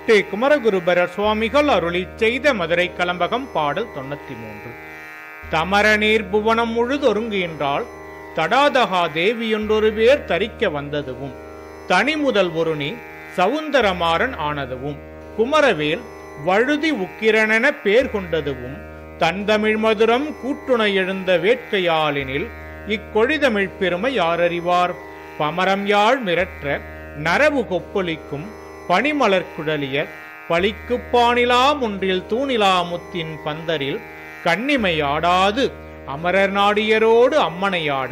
முட்டே குமரகுருபரர் சுவாமிகள் அருளிச் செய்த மதுரை கலம்பகம் பாடல் தொண்ணூத்தி மூன்று தமரநீர் புவனம் முழுதொருங்குகின்றால் தடாதகா தேவியொன்றொரு பேர் தரிக்க வந்ததுவும் தனி முதல் ஒருணி சவுந்தரமாறன் ஆனதுவும் குமரவேல் வழுதி உக்கிரனென பேர் கொண்டதுவும் தன்தமிழ் மதுரம் கூட்டுணை எழுந்த வேட்கையாலினில் இக்கொழிதமிழ் பெருமை யாரறிவார் பமரம் யாழ் மிரற்ற நரவு கொப்பொலிக்கும் பனிமலர் குழலியர் பளிக்குப் பானிலாம் ஒன்றில் தூணிலா முத்தின் பந்தரில் கண்ணிமை ஆடாது அமரர் நாடியரோடு அம்மனையாட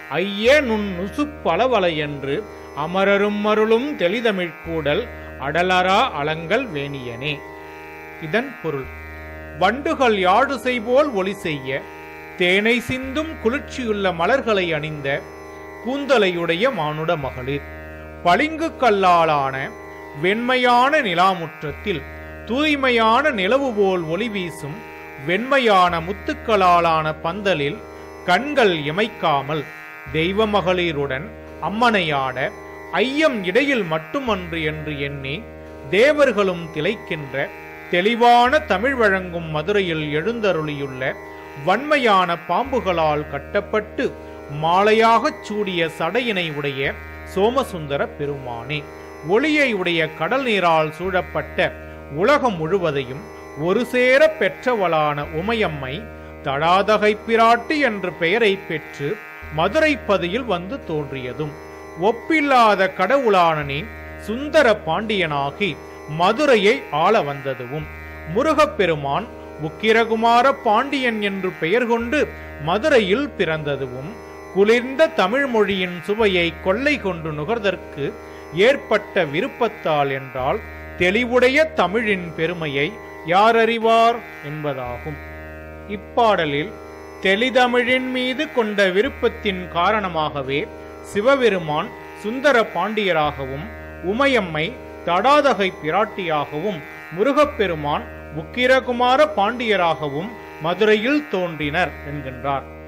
ஐய நுண் நுசு பலவல என்று அமரரும் அருளும் தெளிதமிழ் கூடல் அடலரா அலங்கல் வேணியனே இதன் பொருள் வண்டுகள் யாழு செய்போல் ஒளி செய்ய தேனை சிந்தும் குளிர்ச்சியுள்ள மலர்களை அணிந்த கூந்தலையுடைய மானுட மகளிர் பளிங்கு கல்லாலான வெண்மையான நிலாமுற்றத்தில் தூய்மையான நிலவு போல் ஒளி வீசும் வெண்மையான முத்துக்களாலான பந்தலில் கண்கள் இமைக்காமல் தெய்வ மகளிருடன் அம்மனையாட ஐயம் இடையில் மட்டுமன்று என்று எண்ணி தேவர்களும் திளைக்கின்ற தெளிவான தமிழ் வழங்கும் மதுரையில் எழுந்தருளியுள்ள வன்மையான பாம்புகளால் கட்டப்பட்டு மாலையாகச் சூடிய சடையினை உடைய சோமசுந்தர பெருமானே ஒளியை உடைய கடல் நீரால் சூழப்பட்ட உலகம் முழுவதையும் ஒரு சேர பெற்றவளான உமையம்மை தடாதகை பிராட்டி என்ற பெயரை பெற்று மதுரை பதியில் வந்து தோன்றியதும் ஒப்பில்லாத கடவுளான நீ சுந்தர பாண்டியனாகி மதுரையை ஆள வந்ததுவும் முருகப்பெருமான் உக்கிரகுமார பாண்டியன் என்று பெயர் கொண்டு மதுரையில் பிறந்ததுவும் குளிர்ந்த தமிழ் மொழியின் சுவையை கொள்ளை கொண்டு நுகர்தற்கு ஏற்பட்ட விருப்பத்தால் என்றால் தெளிவுடைய தமிழின் பெருமையை யார் அறிவார் என்பதாகும் இப்பாடலில் தெளிதமிழின் மீது கொண்ட விருப்பத்தின் காரணமாகவே சிவபெருமான் சுந்தர பாண்டியராகவும் உமையம்மை தடாதகை பிராட்டியாகவும் முருகப்பெருமான் உக்கிரகுமார பாண்டியராகவும் மதுரையில் தோன்றினர் என்கின்றார்